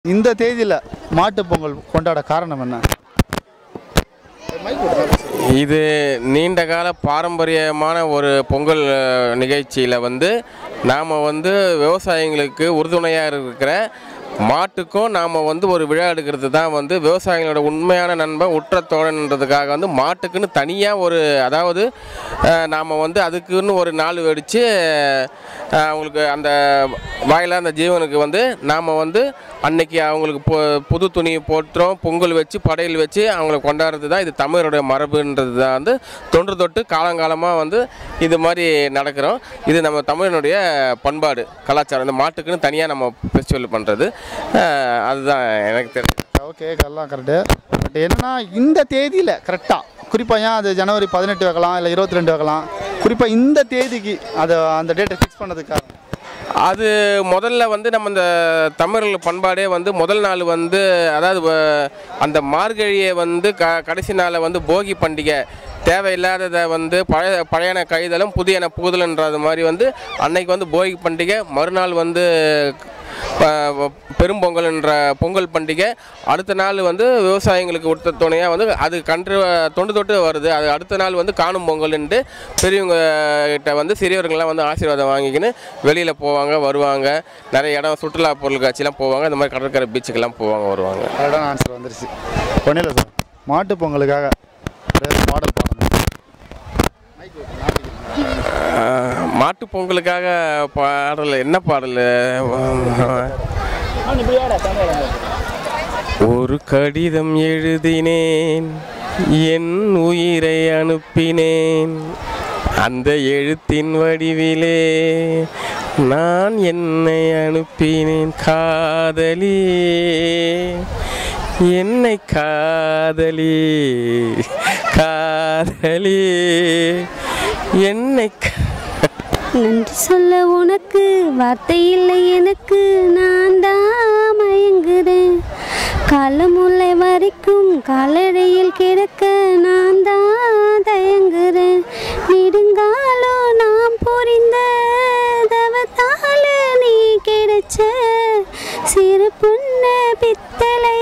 இந்த தேதியில் மாட்டுப் பொங்கல் கொண்டாட காரணம் என்ன இது நீண்ட கால பாரம்பரியமான ஒரு பொங்கல் நிகழ்ச்சியில் வந்து நாம் வந்து விவசாயிங்களுக்கு உறுதுணையாக இருக்கிற மாட்டுக்கும் நாம் வந்து ஒரு விழா எடுக்கிறது தான் வந்து விவசாயிகளோட உண்மையான நண்பன் உற்ற தோழன்றதுக்காக வந்து மாட்டுக்குன்னு தனியாக ஒரு அதாவது நாம் வந்து அதுக்குன்னு ஒரு நாள் வெடித்து அவங்களுக்கு அந்த வாயில அந்த ஜீவனுக்கு வந்து நாம் வந்து அன்னைக்கு அவங்களுக்கு பொ புது துணி போட்டுறோம் பொங்கல் வச்சு படையல் வச்சு அவங்கள கொண்டாடுறது தான் இது தமிழருடைய மரபுன்றது தான் வந்து தொன்று தொட்டு காலங்காலமாக வந்து இது மாதிரி நடக்கிறோம் இது நம்ம தமிழனுடைய பண்பாடு கலாச்சாரம் இந்த மாட்டுக்குன்னு தனியாக நம்ம ஃபெஸ்டிவல் பண்ணுறது அதுதான் எனக்கு தெரியும் ஓகே எல்லாம் கரெக்டு பட் என்னன்னா இந்த தேதியில் கரெக்டாக குறிப்பாக ஏன் அது ஜனவரி பதினெட்டு வைக்கலாம் இல்லை இருபத்தி ரெண்டு வைக்கலாம் குறிப்பாக இந்த தேதிக்கு அதை அந்த டேட்டை ஃபிக்ஸ் பண்ணதுக்காக அது முதல்ல வந்து நம்ம இந்த தமிழர்கள் பண்பாடே வந்து முதல் நாள் வந்து அதாவது வ- அந்த மார்கழியை வந்து க கடைசி நாளை வந்து போகி பண்டிகை தேவையில்லாததை வந்து பழைய பழையன கைதலும் புதியன புகுதல்ன்றது மாதிரி வந்து அன்னைக்கு வந்து போகி பண்டிகை மறுநாள் வந்து ப- பெரும்பொங்கல்ன்ற பொங்கல் பண்டிகை அடுத்த நாள் வந்து விவசாயிங்களுக்கு கொடுத்த துணையாக வந்து அது கன்று தொண்டு தொட்டு வருது அது அடுத்த நாள் வந்து காணும் பொங்கல்ன்ட்டு பெரியவங்க கிட்ட வந்து சிறியவர்கள்லாம் வந்து ஆசீர்வாதம் வாங்கிக்கின்னு வெளியில் போவாங்க வருவாங்க நிறைய இடம் சுற்றுலா பொருள் காட்சிலாம் போவாங்க இந்த மாதிரி கடற்கரை பீச்சுக்கெல்லாம் போவாங்க வருவாங்க கரெக்டான ஆன்சர் வந்துருச்சு ஒன்றும் இல்லை சார் மாட்டுப் பொங்கலுக்காக ஒரே பாடல் பாடணும் ஆஹ், மாட்டுப் பொங்கலுக்காக பாடல் என்ன பாடல் ஒரு கடிதம் எழுதினேன் என் உயிரை அனுப்பினேன் அந்த எழுத்தின் வடிவிலே நான் என்னை அனுப்பினேன் காதலி என்னை காதலி காதலி என்னை கா- நன்றி சொல்ல உனக்கு வார்த்தை இல்லை எனக்கு நான் தான் மயங்குறேன் காலமுல்லை வரைக்கும் காலடையில் கிடக்க நான் தான் தயங்குறேன் நெடுங்காலோ நாம் புரிந்த தவத்தால நீ கிடைச்ச சிறு புண்ண பித்தளை